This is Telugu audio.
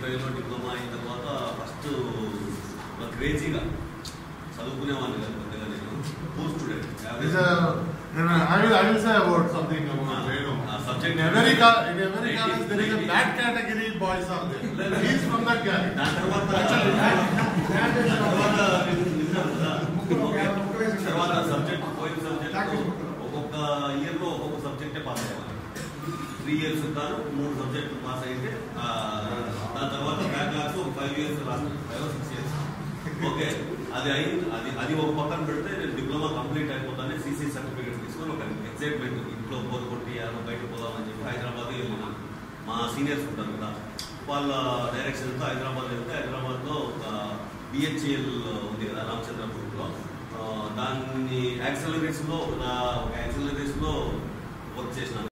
ఫైవ్లో డిప్లొమా అయిన తర్వాత ఫస్ట్ క్రేజీగా చదువుకునేవాడిని కాదు పెద్దగా నేను poor student It's average a, you know, I will, I will say about something about Ah, Renu. ah, subject- In every, co- in every Lady- college, there is a lady- bad category boys are there. He is from that category. దాని తర్వాత తర్వాత విన్నాను కదా. ఓకే. తర్వాత సబ్జెక్ట్ పోయిన సబ్జెక్ట్ ఒక్కొక్క ఇయర్ లో ఒక్కొక్క సబ్జెక్టే పాస్ అయ్యేవాళ్ళు త్రీ ఇయర్స్ ఉంటారు మూడు సబ్జెక్టులు పాస్ అయితే ఆ, దాని తర్వాత బ్యాక్లాగ్స్ ఒక ఫైవ్ ఇయర్స్ రాస్తాను ఫైవ్ సిక్స్ ఇయర్స్ ఓకే అది అయింది అది అది ఒక పక్కన పెడితే నేను డిప్లొమా కంప్లీట్ అయిపోతానే సీసీ సర్టిఫికేట్ తీసుకొని ఒక ఎక్సైట్మెంట్ ఇంట్లో బోర్ కొట్టి యాభై బయట పోదామని చెప్పి హైదరాబాద్ వెళ్ళినాను మా సీనియర్స్ ఉంటారు కదా వాళ్ళ డైరెక్షన్తో హైదరాబాద్ వెళ్తే హైదరాబాద్లో ఒక బిహెచ్ఎల్ ఉంది కదా రామచంద్రపురంలో ఆ, దాన్ని యాక్సలరేట్స్లో ఒక యాక్సలరేట్స్లో వర్క్ చేసినాను